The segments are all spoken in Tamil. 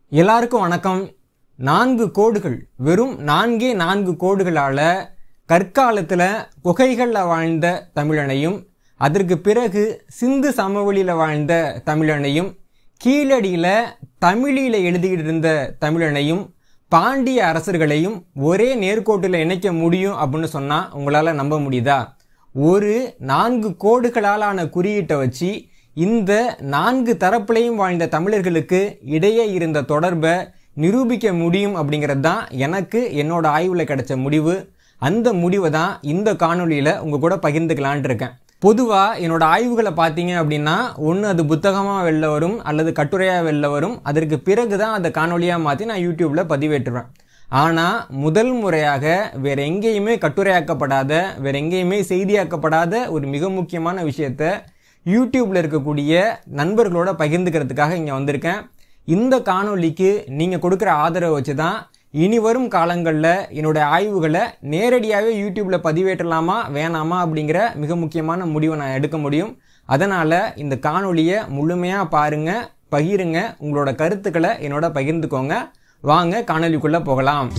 எல்லாருக்கும் வணக்கம் நான்கு கோடுகள் வெறும் நான்கே நான்கு கோடுகளால் கற்காலத்தில் குகைகளில் வாழ்ந்த தமிழனையும் அதற்கு பிறகு சிந்து சமவெளியில் வாழ்ந்த தமிழனையும் கீழடியில் தமிழில் எழுதிக்கிட்டு இருந்த தமிழனையும் பாண்டிய அரசர்களையும் ஒரே நேர்கோட்டில் இணைக்க முடியும் அப்படின்னு சொன்னால் உங்களால் நம்ப முடியுதா ஒரு நான்கு கோடுகளாலான குறியீட்டை வச்சு இந்த நான்கு தரப்புலையும் வாழ்ந்த தமிழர்களுக்கு இடையே இருந்த தொடர்பை நிரூபிக்க முடியும் அப்படிங்கிறது தான் எனக்கு என்னோட ஆய்வில் கிடைச்ச முடிவு அந்த முடிவை தான் இந்த காணொளியில் உங்கள் கூட பகிர்ந்துக்கலான்ட்டு இருக்கேன் பொதுவாக என்னோட ஆய்வுகளை பார்த்தீங்க அப்படின்னா ஒன்று அது புத்தகமாக வெளில வரும் அல்லது கட்டுரையாக வெளில வரும் அதற்கு பிறகு தான் அதை காணொலியாக மாற்றி நான் யூடியூப்பில் பதிவேற்றுவேன் ஆனால் முதல் முறையாக வேற எங்கேயுமே கட்டுரையாக்கப்படாத வேற எங்கேயுமே செய்தியாக்கப்படாத ஒரு மிக முக்கியமான விஷயத்த யூடியூப்ல இருக்கக்கூடிய நண்பர்களோட பகிர்ந்துக்கிறதுக்காக இங்கே வந்திருக்கேன் இந்த காணொளிக்கு நீங்கள் கொடுக்குற ஆதரவை வச்சு தான் இனி வரும் காலங்களில் என்னோட ஆய்வுகளை நேரடியாகவே யூடியூப்பில் பதிவேற்றலாமா வேணாமா அப்படிங்கிற மிக முக்கியமான முடிவை நான் எடுக்க முடியும் அதனால் இந்த காணொளியை முழுமையாக பாருங்கள் பகிருங்க உங்களோட கருத்துக்களை என்னோட பகிர்ந்துக்கோங்க வாங்க காணொளிக்குள்ளே போகலாம்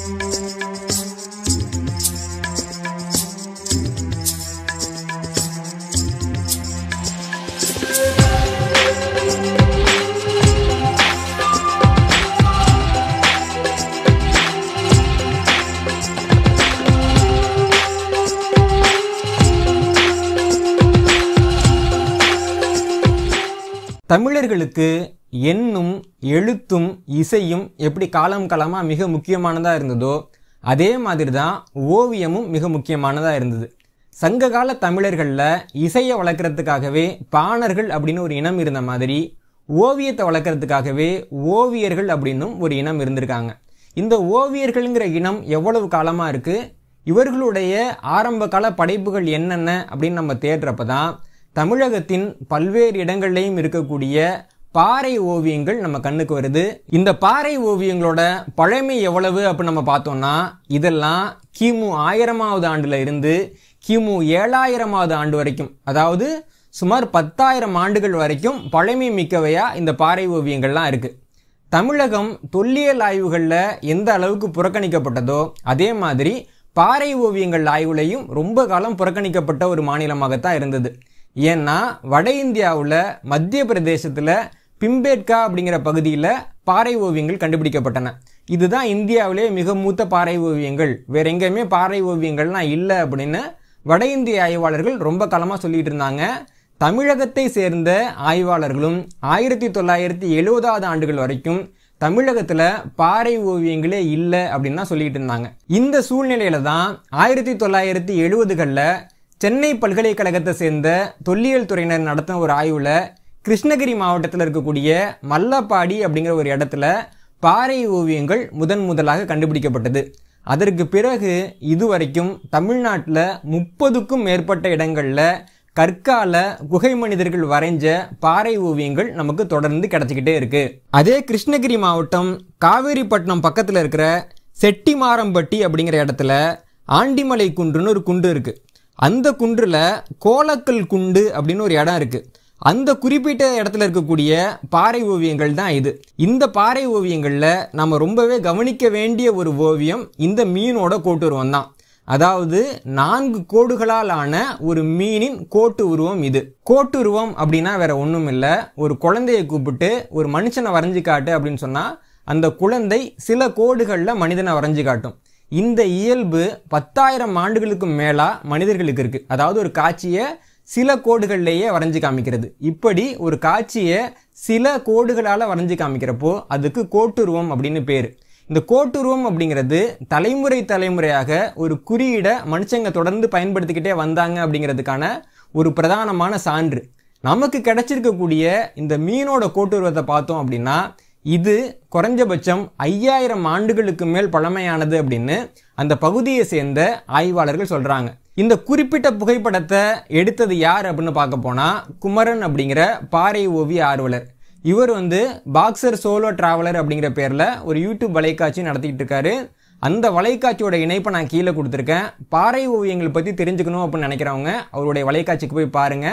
தமிழர்களுக்கு எண்ணும் எழுத்தும் இசையும் எப்படி காலம் காலமாக மிக முக்கியமானதாக இருந்ததோ அதே மாதிரி தான் ஓவியமும் மிக முக்கியமானதாக இருந்தது சங்ககால தமிழர்களில் இசையை வளர்க்குறதுக்காகவே பாணர்கள் அப்படின்னு ஒரு இனம் இருந்த மாதிரி ஓவியத்தை வளர்க்குறதுக்காகவே ஓவியர்கள் அப்படின்னும் ஒரு இனம் இருந்திருக்காங்க இந்த ஓவியர்கள்ங்கிற இனம் எவ்வளவு காலமாக இருக்குது இவர்களுடைய ஆரம்ப கால படைப்புகள் என்னென்ன அப்படின்னு நம்ம தேடுறப்ப தான் தமிழகத்தின் பல்வேறு இடங்கள்லையும் இருக்கக்கூடிய பாறை ஓவியங்கள் நம்ம கண்ணுக்கு வருது இந்த பாறை ஓவியங்களோட பழமை எவ்வளவு அப்படின்னு நம்ம பார்த்தோம்னா இதெல்லாம் கிமு ஆயிரமாவது ஆண்டுல இருந்து கிமு ஏழாயிரமாவது ஆண்டு வரைக்கும் அதாவது சுமார் பத்தாயிரம் ஆண்டுகள் வரைக்கும் பழமை மிக்கவையா இந்த பாறை ஓவியங்கள்லாம் இருக்கு தமிழகம் தொல்லியல் ஆய்வுகளில் எந்த அளவுக்கு புறக்கணிக்கப்பட்டதோ அதே மாதிரி பாறை ஓவியங்கள் ஆய்வுலையும் ரொம்ப காலம் புறக்கணிக்கப்பட்ட ஒரு மாநிலமாகத்தான் இருந்தது ஏன்னா வட இந்தியாவில் மத்திய பிரதேசத்தில் பிம்பேட்கா அப்படிங்கிற பகுதியில் பாறை ஓவியங்கள் கண்டுபிடிக்கப்பட்டன இதுதான் இந்தியாவிலே மிக மூத்த பாறை ஓவியங்கள் வேற எங்கேயுமே பாறை ஓவியங்கள்லாம் இல்லை அப்படின்னு வட இந்திய ஆய்வாளர்கள் ரொம்ப காலமாக சொல்லிட்டு இருந்தாங்க தமிழகத்தை சேர்ந்த ஆய்வாளர்களும் ஆயிரத்தி தொள்ளாயிரத்தி எழுபதாவது ஆண்டுகள் வரைக்கும் தமிழகத்தில் பாறை ஓவியங்களே இல்லை அப்படின்னு தான் சொல்லிட்டு இருந்தாங்க இந்த சூழ்நிலையில தான் ஆயிரத்தி தொள்ளாயிரத்தி எழுபதுகளில் சென்னை பல்கலைக்கழகத்தை சேர்ந்த தொல்லியல் துறையினர் நடத்தின ஒரு ஆய்வில் கிருஷ்ணகிரி மாவட்டத்தில் இருக்கக்கூடிய மல்லப்பாடி அப்படிங்கிற ஒரு இடத்துல பாறை ஓவியங்கள் முதன் முதலாக கண்டுபிடிக்கப்பட்டது அதற்கு பிறகு இதுவரைக்கும் தமிழ்நாட்டில் முப்பதுக்கும் மேற்பட்ட இடங்களில் கற்கால குகை மனிதர்கள் வரைஞ்ச பாறை ஓவியங்கள் நமக்கு தொடர்ந்து கிடைச்சிக்கிட்டே இருக்கு அதே கிருஷ்ணகிரி மாவட்டம் காவேரிப்பட்டினம் பக்கத்தில் இருக்கிற செட்டிமாரம்பட்டி அப்படிங்கிற இடத்துல ஆண்டிமலை குன்றுன்னு ஒரு குன்று இருக்கு அந்த குன்றில் கோலக்கல் குண்டு அப்படின்னு ஒரு இடம் இருக்கு அந்த குறிப்பிட்ட இடத்துல இருக்கக்கூடிய பாறை ஓவியங்கள் தான் இது இந்த பாறை ஓவியங்களில் நம்ம ரொம்பவே கவனிக்க வேண்டிய ஒரு ஓவியம் இந்த மீனோட கோட்டுருவம் தான் அதாவது நான்கு கோடுகளால் ஆன ஒரு மீனின் கோட்டு உருவம் இது கோட்டு உருவம் அப்படின்னா வேற ஒன்றும் இல்லை ஒரு குழந்தையை கூப்பிட்டு ஒரு மனுஷனை வரைஞ்சு காட்டு அப்படின்னு சொன்னால் அந்த குழந்தை சில கோடுகளில் மனிதனை வரைஞ்சு காட்டும் இந்த இயல்பு பத்தாயிரம் ஆண்டுகளுக்கு மேலா மனிதர்களுக்கு இருக்கு அதாவது ஒரு காட்சியை சில கோடுகள்லேயே வரைஞ்சு காமிக்கிறது இப்படி ஒரு காட்சியை சில கோடுகளால் வரைஞ்சு காமிக்கிறப்போ அதுக்கு கோட்டுருவம் அப்படின்னு பேர் இந்த கோட்டுருவம் அப்படிங்கிறது தலைமுறை தலைமுறையாக ஒரு குறியீடை மனுஷங்க தொடர்ந்து பயன்படுத்திக்கிட்டே வந்தாங்க அப்படிங்கிறதுக்கான ஒரு பிரதானமான சான்று நமக்கு கிடைச்சிருக்கக்கூடிய இந்த மீனோட கோட்டுருவத்தை பார்த்தோம் அப்படின்னா இது குறைஞ்சபட்சம் ஐயாயிரம் ஆண்டுகளுக்கு மேல் பழமையானது அப்படின்னு அந்த பகுதியை சேர்ந்த ஆய்வாளர்கள் சொல்றாங்க இந்த குறிப்பிட்ட புகைப்படத்தை எடுத்தது யார் அப்படின்னு பார்க்க போனா குமரன் அப்படிங்கிற பாறை ஓவிய ஆர்வலர் இவர் வந்து பாக்ஸர் சோலோ டிராவலர் அப்படிங்கிற பேரில் ஒரு யூடியூப் வலைக்காட்சி நடத்திக்கிட்டு இருக்காரு அந்த வலைக்காட்சியோட இணைப்பை நான் கீழே கொடுத்துருக்கேன் பாறை ஓவியங்கள் பற்றி தெரிஞ்சுக்கணும் அப்படின்னு நினைக்கிறவங்க அவருடைய வலைக்காட்சிக்கு போய் பாருங்க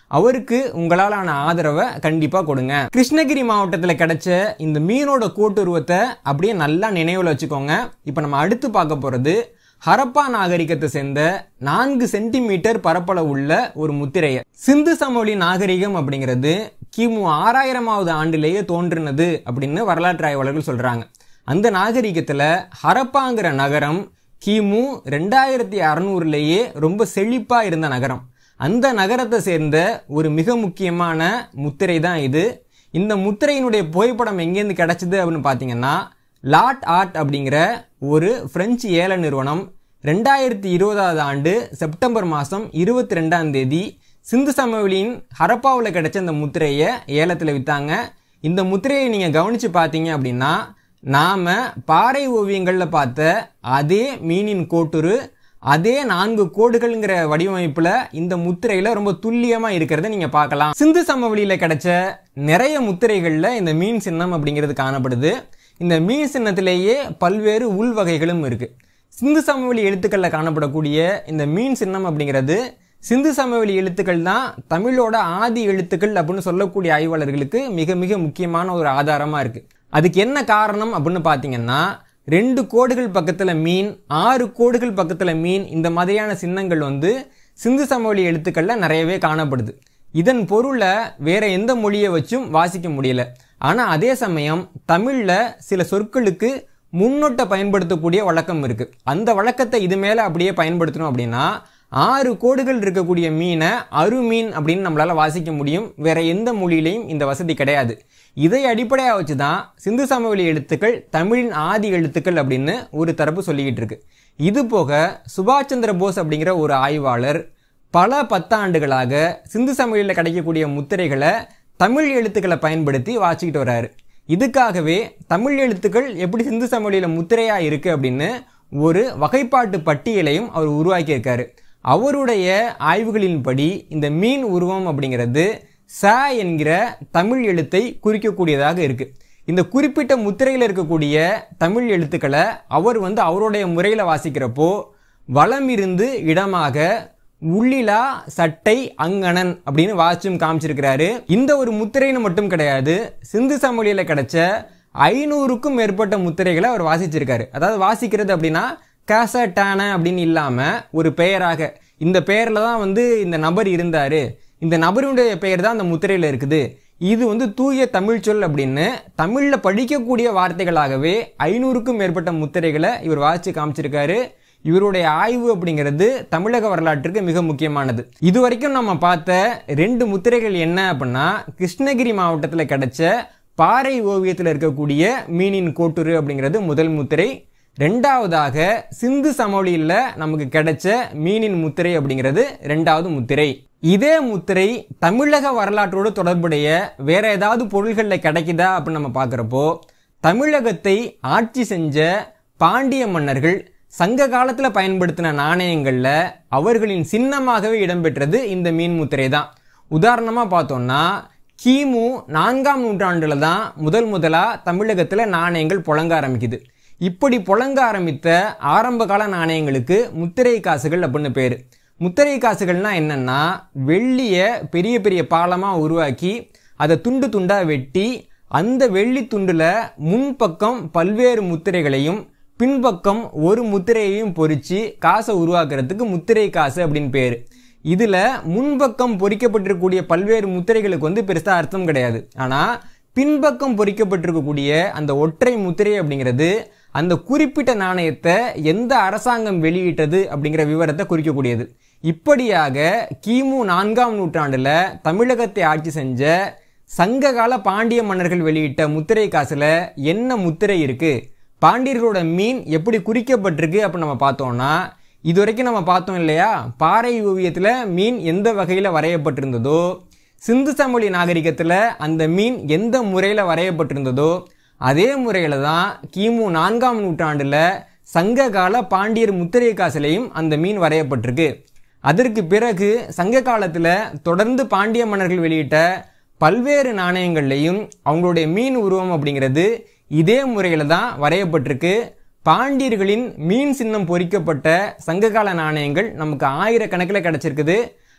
அவருக்கு உங்களாலான ஆதரவை கண்டிப்பா கொடுங்க கிருஷ்ணகிரி மாவட்டத்தில் கிடைச்ச இந்த மீனோட கோட்டுருவத்தை அப்படியே நல்லா நினைவில் வச்சுக்கோங்க இப்போ நம்ம அடுத்து பார்க்க போறது ஹரப்பா நாகரிகத்தை சேர்ந்த நான்கு சென்டிமீட்டர் பரப்பளவு உள்ள ஒரு முத்திரையை சிந்து சமவெளி நாகரிகம் அப்படிங்கிறது கிமு ஆறாயிரமாவது ஆண்டிலேயே தோன்றினது அப்படின்னு வரலாற்று ஆய்வாளர்கள் சொல்றாங்க அந்த நாகரிகத்துல ஹரப்பாங்கிற நகரம் கிமு ரெண்டாயிரத்தி அறநூறுலேயே ரொம்ப செழிப்பா இருந்த நகரம் அந்த நகரத்தை சேர்ந்த ஒரு மிக முக்கியமான முத்திரை தான் இது இந்த முத்திரையினுடைய புகைப்படம் எங்கேருந்து கிடைச்சது அப்படின்னு பார்த்தீங்கன்னா லாட் ஆர்ட் அப்படிங்கிற ஒரு பிரெஞ்சு ஏல நிறுவனம் ரெண்டாயிரத்தி இருபதாவது ஆண்டு செப்டம்பர் மாதம் இருபத்தி ரெண்டாம் தேதி சிந்து சமவெளியின் ஹரப்பாவில் கிடைச்ச இந்த முத்திரையை ஏலத்தில் விற்றாங்க இந்த முத்திரையை நீங்கள் கவனித்து பார்த்தீங்க அப்படின்னா நாம் பாறை ஓவியங்களில் பார்த்த அதே மீனின் கோட்டுரு அதே நான்கு கோடுகள்ங்கிற வடிவமைப்புல இந்த முத்திரையில ரொம்ப துல்லியமா இருக்கிறத நீங்க பார்க்கலாம் சிந்து சமவெளியில கிடைச்ச நிறைய முத்திரைகள்ல இந்த மீன் சின்னம் அப்படிங்கிறது காணப்படுது இந்த மீன் சின்னத்திலேயே பல்வேறு உள் வகைகளும் இருக்கு சிந்து சமவெளி எழுத்துக்கள்ல காணப்படக்கூடிய இந்த மீன் சின்னம் அப்படிங்கிறது சிந்து சமவெளி எழுத்துக்கள் தான் தமிழோட ஆதி எழுத்துக்கள் அப்படின்னு சொல்லக்கூடிய ஆய்வாளர்களுக்கு மிக மிக முக்கியமான ஒரு ஆதாரமா இருக்கு அதுக்கு என்ன காரணம் அப்படின்னு பார்த்தீங்கன்னா ரெண்டு கோடுகள் பக்கத்தில் மீன் ஆறு கோடுகள் பக்கத்தில் மீன் இந்த மாதிரியான சின்னங்கள் வந்து சிந்து சமவெளி எழுத்துக்களில் நிறையவே காணப்படுது இதன் பொருளை வேற எந்த மொழியை வச்சும் வாசிக்க முடியல ஆனால் அதே சமயம் தமிழில் சில சொற்களுக்கு முன்னொட்டை பயன்படுத்தக்கூடிய வழக்கம் இருக்கு அந்த வழக்கத்தை இது மேலே அப்படியே பயன்படுத்தணும் அப்படின்னா ஆறு கோடுகள் இருக்கக்கூடிய மீனை அருமீன் அப்படின்னு நம்மளால வாசிக்க முடியும் வேற எந்த மொழியிலையும் இந்த வசதி கிடையாது இதை அடிப்படையாக வச்சு தான் சிந்து சமவெளி எழுத்துக்கள் தமிழின் ஆதி எழுத்துக்கள் அப்படின்னு ஒரு தரப்பு சொல்லிக்கிட்டு இருக்கு இது போக சுபாஷ் சந்திர போஸ் அப்படிங்கிற ஒரு ஆய்வாளர் பல பத்தாண்டுகளாக சிந்து சமவெளியில் கிடைக்கக்கூடிய முத்திரைகளை தமிழ் எழுத்துக்களை பயன்படுத்தி வாசிக்கிட்டு வர்றாரு இதுக்காகவே தமிழ் எழுத்துக்கள் எப்படி சிந்து சமவெளியில் முத்திரையா இருக்கு அப்படின்னு ஒரு வகைப்பாட்டு பட்டியலையும் அவர் உருவாக்கியிருக்காரு அவருடைய ஆய்வுகளின்படி இந்த மீன் உருவம் அப்படிங்கிறது ச என்கிற தமிழ் எழுத்தை குறிக்கக்கூடியதாக இருக்கு இந்த குறிப்பிட்ட முத்திரையில் இருக்கக்கூடிய தமிழ் எழுத்துக்களை அவர் வந்து அவருடைய முறையில் வாசிக்கிறப்போ வலம் இருந்து இடமாக உள்ளிலா சட்டை அங்கணன் அப்படின்னு வாசிச்சும் காமிச்சிருக்கிறாரு இந்த ஒரு முத்திரைன்னு மட்டும் கிடையாது சிந்து சமொழியில கிடைச்ச ஐநூறுக்கும் மேற்பட்ட முத்திரைகளை அவர் வாசிச்சிருக்காரு அதாவது வாசிக்கிறது அப்படின்னா கேச டேன அப்படின்னு இல்லாம ஒரு பெயராக இந்த பெயர்ல தான் வந்து இந்த நபர் இருந்தாரு இந்த நபருடைய பெயர் தான் அந்த முத்திரையில இருக்குது இது வந்து தூய தமிழ் சொல் அப்படின்னு தமிழ்ல படிக்கக்கூடிய வார்த்தைகளாகவே ஐநூறுக்கும் மேற்பட்ட முத்திரைகளை இவர் வாசிச்சு காமிச்சிருக்காரு இவருடைய ஆய்வு அப்படிங்கிறது தமிழக வரலாற்றுக்கு மிக முக்கியமானது இது வரைக்கும் நம்ம பார்த்த ரெண்டு முத்திரைகள் என்ன அப்படின்னா கிருஷ்ணகிரி மாவட்டத்தில் கிடைச்ச பாறை ஓவியத்தில் இருக்கக்கூடிய மீனின் கோட்டுரு அப்படிங்கிறது முதல் முத்திரை ரெண்டாவதாக சிந்து சமவெளியில் நமக்கு கிடைச்ச மீனின் முத்திரை அப்படிங்கிறது ரெண்டாவது முத்திரை இதே முத்திரை தமிழக வரலாற்றோடு தொடர்புடைய வேற ஏதாவது பொருள்களில் கிடைக்குதா அப்படின்னு நம்ம பார்க்குறப்போ தமிழகத்தை ஆட்சி செஞ்ச பாண்டிய மன்னர்கள் சங்க காலத்தில் பயன்படுத்தின நாணயங்களில் அவர்களின் சின்னமாகவே இடம்பெற்றது இந்த மீன் முத்திரை தான் உதாரணமாக பார்த்தோம்னா கிமு நான்காம் நூற்றாண்டில் தான் முதல் முதலாக தமிழகத்தில் நாணயங்கள் புழங்க ஆரம்பிக்குது இப்படி புழங்க ஆரம்பித்த ஆரம்ப கால நாணயங்களுக்கு முத்திரை காசுகள் அப்படின்னு பேர் முத்திரை காசுகள்னா என்னன்னா வெள்ளிய பெரிய பெரிய பாலமாக உருவாக்கி அதை துண்டு துண்டாக வெட்டி அந்த வெள்ளி துண்டில் முன்பக்கம் பல்வேறு முத்திரைகளையும் பின்பக்கம் ஒரு முத்திரையையும் பொறிச்சு காசை உருவாக்குறதுக்கு முத்திரை காசு அப்படின்னு பேர் இதில் முன்பக்கம் பொறிக்கப்பட்டிருக்கக்கூடிய பல்வேறு முத்திரைகளுக்கு வந்து பெருசாக அர்த்தம் கிடையாது ஆனால் பின்பக்கம் பொறிக்கப்பட்டிருக்கக்கூடிய அந்த ஒற்றை முத்திரை அப்படிங்கிறது அந்த குறிப்பிட்ட நாணயத்தை எந்த அரசாங்கம் வெளியிட்டது அப்படிங்கிற விவரத்தை குறிக்கக்கூடியது இப்படியாக கிமு நான்காம் நூற்றாண்டுல தமிழகத்தை ஆட்சி செஞ்ச சங்ககால பாண்டிய மன்னர்கள் வெளியிட்ட முத்திரை காசுல என்ன முத்திரை இருக்கு பாண்டியர்களோட மீன் எப்படி குறிக்கப்பட்டிருக்கு அப்படின்னு நம்ம பார்த்தோம்னா இது வரைக்கும் நம்ம பார்த்தோம் இல்லையா பாறை ஓவியத்தில் மீன் எந்த வகையில் வரையப்பட்டிருந்ததோ சிந்து சமொழி நாகரிகத்தில் அந்த மீன் எந்த முறையில் வரையப்பட்டிருந்ததோ அதே முறையில் தான் கிமு நான்காம் நூற்றாண்டில் சங்ககால பாண்டியர் முத்திரை காசிலையும் அந்த மீன் வரையப்பட்டிருக்கு அதற்கு பிறகு சங்க காலத்தில் தொடர்ந்து பாண்டிய மன்னர்கள் வெளியிட்ட பல்வேறு நாணயங்கள்லையும் அவங்களுடைய மீன் உருவம் அப்படிங்கிறது இதே முறையில் தான் வரையப்பட்டிருக்கு பாண்டியர்களின் மீன் சின்னம் பொறிக்கப்பட்ட சங்ககால நாணயங்கள் நமக்கு ஆயிரக்கணக்கில் கிடைச்சிருக்குது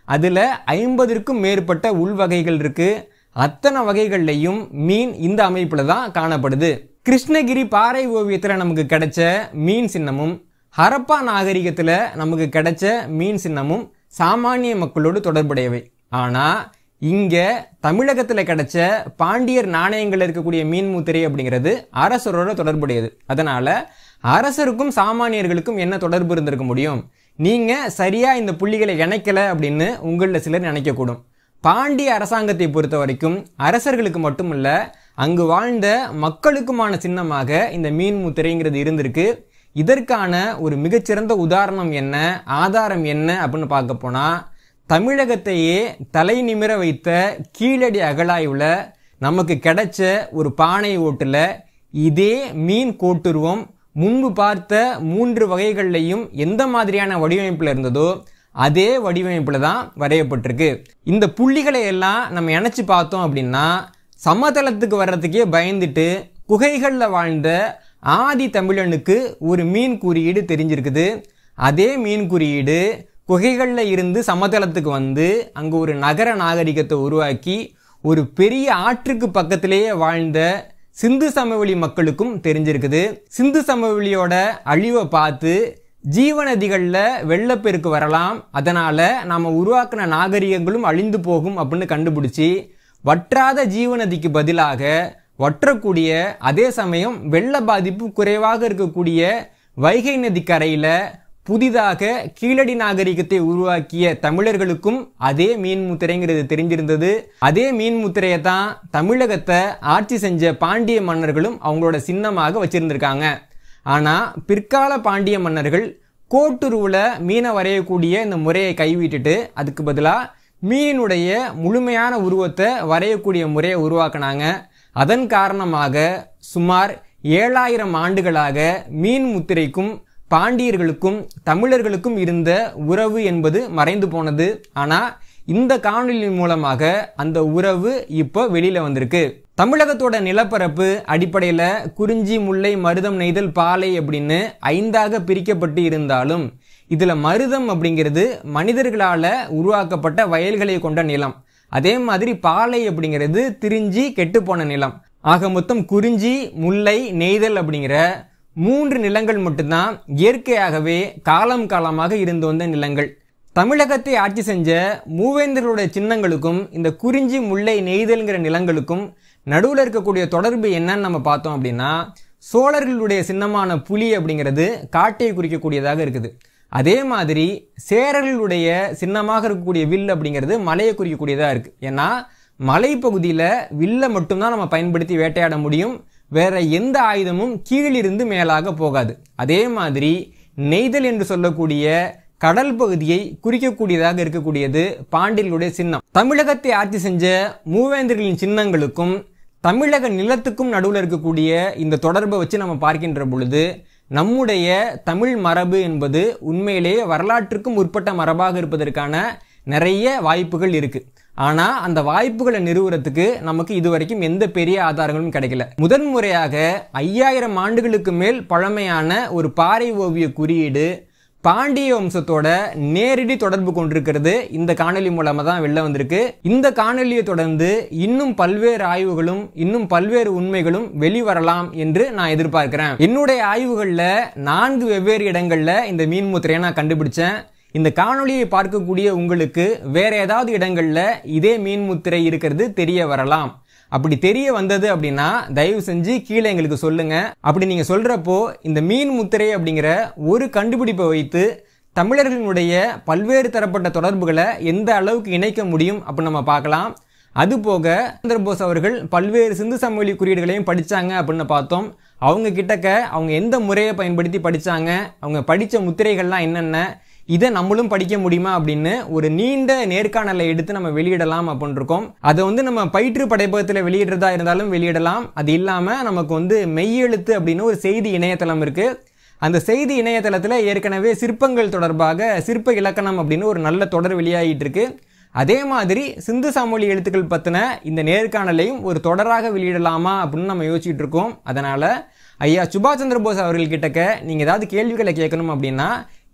அதில் ஐம்பதிற்கும் மேற்பட்ட உள்வகைகள் இருக்கு அத்தனை வகைகள்லையும் மீன் இந்த அமைப்பில் தான் காணப்படுது கிருஷ்ணகிரி பாறை ஓவியத்தில் நமக்கு கிடைச்ச மீன் சின்னமும் ஹரப்பா நாகரிகத்தில் நமக்கு கிடைச்ச மீன் சின்னமும் சாமானிய மக்களோடு தொடர்புடையவை ஆனால் இங்கே தமிழகத்தில் கிடைச்ச பாண்டியர் நாணயங்கள் இருக்கக்கூடிய மீன் முத்திரை அப்படிங்கிறது அரசரோட தொடர்புடையது அதனால அரசருக்கும் சாமானியர்களுக்கும் என்ன தொடர்பு இருந்திருக்க முடியும் நீங்க சரியா இந்த புள்ளிகளை இணைக்கல அப்படின்னு உங்களில் சிலர் நினைக்கக்கூடும் பாண்டிய அரசாங்கத்தை பொறுத்த வரைக்கும் அரசர்களுக்கு மட்டுமல்ல அங்கு வாழ்ந்த மக்களுக்குமான சின்னமாக இந்த மீன் முத்திரைங்கிறது இருந்திருக்கு இதற்கான ஒரு மிகச்சிறந்த உதாரணம் என்ன ஆதாரம் என்ன அப்படின்னு பார்க்க போனா தமிழகத்தையே தலை நிமிர வைத்த கீழடி அகழாய்வில் நமக்கு கிடைச்ச ஒரு பானை ஓட்டுல இதே மீன் கோட்டுருவம் முன்பு பார்த்த மூன்று வகைகள்லையும் எந்த மாதிரியான வடிவமைப்பில் இருந்ததோ அதே வடிவமைப்பில் தான் வரையப்பட்டிருக்கு இந்த புள்ளிகளை எல்லாம் நம்ம இணைச்சு பார்த்தோம் அப்படின்னா சமதளத்துக்கு வர்றதுக்கே பயந்துட்டு குகைகளில் வாழ்ந்த ஆதி தமிழனுக்கு ஒரு மீன் குறியீடு தெரிஞ்சிருக்குது அதே மீன் குறியீடு குகைகளில் இருந்து சமதளத்துக்கு வந்து அங்கே ஒரு நகர நாகரிகத்தை உருவாக்கி ஒரு பெரிய ஆற்றுக்கு பக்கத்திலேயே வாழ்ந்த சிந்து சமவெளி மக்களுக்கும் தெரிஞ்சிருக்குது சிந்து சமவெளியோட அழிவை பார்த்து ஜீவநதிகளில் வெள்ளப்பெருக்கு வரலாம் அதனால நாம உருவாக்கின நாகரிகங்களும் அழிந்து போகும் அப்படின்னு கண்டுபிடிச்சி வற்றாத ஜீவநதிக்கு பதிலாக வற்றக்கூடிய அதே சமயம் வெள்ள பாதிப்பு குறைவாக இருக்கக்கூடிய வைகை நதி கரையில புதிதாக கீழடி நாகரிகத்தை உருவாக்கிய தமிழர்களுக்கும் அதே மீன் முத்திரைங்கிறது தெரிஞ்சிருந்தது அதே மீன் முத்திரையை தான் தமிழகத்தை ஆட்சி செஞ்ச பாண்டிய மன்னர்களும் அவங்களோட சின்னமாக வச்சிருந்திருக்காங்க ஆனா பிற்கால பாண்டிய மன்னர்கள் கோட்டுருவுல மீனை வரையக்கூடிய இந்த முறையை கைவிட்டுட்டு அதுக்கு பதிலாக மீனுடைய முழுமையான உருவத்தை வரையக்கூடிய முறையை உருவாக்குனாங்க அதன் காரணமாக சுமார் ஏழாயிரம் ஆண்டுகளாக மீன் முத்திரைக்கும் பாண்டியர்களுக்கும் தமிழர்களுக்கும் இருந்த உறவு என்பது மறைந்து போனது ஆனா இந்த காணொலி மூலமாக அந்த உறவு இப்போ வெளியில வந்திருக்கு தமிழகத்தோட நிலப்பரப்பு அடிப்படையில குறிஞ்சி முல்லை மருதம் நெய்தல் பாலை அப்படின்னு ஐந்தாக பிரிக்கப்பட்டு இருந்தாலும் இதுல மருதம் அப்படிங்கிறது மனிதர்களால உருவாக்கப்பட்ட வயல்களை கொண்ட நிலம் அதே மாதிரி பாலை அப்படிங்கிறது திரிஞ்சி கெட்டுப்போன நிலம் ஆக மொத்தம் குறிஞ்சி முல்லை நெய்தல் அப்படிங்கிற மூன்று நிலங்கள் மட்டும்தான் இயற்கையாகவே காலம் காலமாக இருந்து வந்த நிலங்கள் தமிழகத்தை ஆட்சி செஞ்ச மூவேந்தர்களுடைய சின்னங்களுக்கும் இந்த குறிஞ்சி முல்லை நெய்தல்ங்கிற நிலங்களுக்கும் நடுவில் இருக்கக்கூடிய தொடர்பு என்னன்னு நம்ம பார்த்தோம் அப்படின்னா சோழர்களுடைய சின்னமான புலி அப்படிங்கிறது காட்டை குறிக்கக்கூடியதாக இருக்குது அதே மாதிரி சேரர்களுடைய சின்னமாக இருக்கக்கூடிய வில் அப்படிங்கிறது மலையை குறிக்கக்கூடியதாக இருக்கு ஏன்னா மலைப்பகுதியில் வில்லை மட்டும்தான் நம்ம பயன்படுத்தி வேட்டையாட முடியும் வேற எந்த ஆயுதமும் கீழிருந்து மேலாக போகாது அதே மாதிரி நெய்தல் என்று சொல்லக்கூடிய கடல் பகுதியை குறிக்கக்கூடியதாக இருக்கக்கூடியது பாண்டியர்களுடைய சின்னம் தமிழகத்தை ஆட்சி செஞ்ச மூவேந்தர்களின் சின்னங்களுக்கும் தமிழக நிலத்துக்கும் நடுவில் இருக்கக்கூடிய இந்த தொடர்பை வச்சு நம்ம பார்க்கின்ற பொழுது நம்முடைய தமிழ் மரபு என்பது உண்மையிலேயே வரலாற்றுக்கும் முற்பட்ட மரபாக இருப்பதற்கான நிறைய வாய்ப்புகள் இருக்கு ஆனா அந்த வாய்ப்புகளை நிறுவுறதுக்கு நமக்கு இதுவரைக்கும் எந்த பெரிய ஆதாரங்களும் கிடைக்கல முதன் முறையாக ஐயாயிரம் ஆண்டுகளுக்கு மேல் பழமையான ஒரு பாறை ஓவிய குறியீடு பாண்டிய வம்சத்தோட நேரடி தொடர்பு கொண்டிருக்கிறது இந்த காணொலி மூலமா தான் வெளில வந்திருக்கு இந்த காணொலியை தொடர்ந்து இன்னும் பல்வேறு ஆய்வுகளும் இன்னும் பல்வேறு உண்மைகளும் வெளிவரலாம் என்று நான் எதிர்பார்க்கிறேன் என்னுடைய ஆய்வுகள்ல நான்கு வெவ்வேறு இடங்கள்ல இந்த மீன் முத்திரையை நான் கண்டுபிடிச்சேன் இந்த காணொளியை பார்க்கக்கூடிய உங்களுக்கு வேற ஏதாவது இடங்கள்ல இதே மீன் முத்திரை இருக்கிறது தெரிய வரலாம் அப்படி தெரிய வந்தது அப்படின்னா தயவு செஞ்சு கீழே எங்களுக்கு சொல்லுங்க அப்படி நீங்க சொல்றப்போ இந்த மீன் முத்திரை அப்படிங்கிற ஒரு கண்டுபிடிப்பை வைத்து தமிழர்களினுடைய பல்வேறு தரப்பட்ட தொடர்புகளை எந்த அளவுக்கு இணைக்க முடியும் அப்படின்னு நம்ம பார்க்கலாம் அதுபோக சந்திரபோஸ் அவர்கள் பல்வேறு சிந்து சமவெளி குறியீடுகளையும் படிச்சாங்க அப்படின்னு பார்த்தோம் அவங்க கிட்டக்க அவங்க எந்த முறையை பயன்படுத்தி படிச்சாங்க அவங்க படிச்ச முத்திரைகள்லாம் என்னென்ன இதை நம்மளும் படிக்க முடியுமா அப்படின்னு ஒரு நீண்ட நேர்காணலை எடுத்து நம்ம வெளியிடலாம் அப்படின்னு இருக்கோம் அதை வந்து நம்ம பயிற்று படைப்பகத்தில் வெளியிடுறதா இருந்தாலும் வெளியிடலாம் அது இல்லாமல் நமக்கு வந்து மெய்யெழுத்து அப்படின்னு ஒரு செய்தி இணையதளம் இருக்கு அந்த செய்தி இணையதளத்தில் ஏற்கனவே சிற்பங்கள் தொடர்பாக சிற்ப இலக்கணம் அப்படின்னு ஒரு நல்ல தொடர் வெளியாகிட்டு இருக்கு அதே மாதிரி சிந்து சமொழி எழுத்துக்கள் பற்றின இந்த நேர்காணலையும் ஒரு தொடராக வெளியிடலாமா அப்படின்னு நம்ம யோசிச்சுட்டு இருக்கோம் அதனால ஐயா சுபாஷ் சந்திர போஸ் அவர்கள் கிட்டக்க நீங்கள் ஏதாவது கேள்விகளை கேட்கணும் அப்படின்னா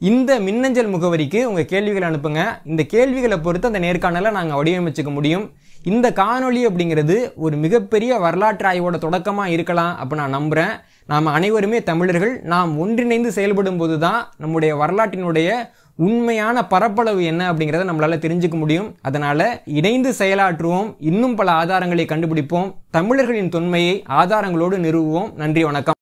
இந்த மின்னஞ்சல் முகவரிக்கு உங்கள் கேள்விகளை அனுப்புங்க இந்த கேள்விகளை பொறுத்து அந்த நேர்காணலை நாங்கள் வடிவமைச்சுக்க முடியும் இந்த காணொளி அப்படிங்கிறது ஒரு மிகப்பெரிய வரலாற்று ஆய்வோட தொடக்கமாக இருக்கலாம் அப்போ நான் நம்புகிறேன் நாம் அனைவருமே தமிழர்கள் நாம் ஒன்றிணைந்து செயல்படும் போது தான் நம்முடைய வரலாற்றினுடைய உண்மையான பரப்பளவு என்ன அப்படிங்கிறத நம்மளால தெரிஞ்சுக்க முடியும் அதனால இணைந்து செயலாற்றுவோம் இன்னும் பல ஆதாரங்களை கண்டுபிடிப்போம் தமிழர்களின் தொன்மையை ஆதாரங்களோடு நிறுவுவோம் நன்றி வணக்கம்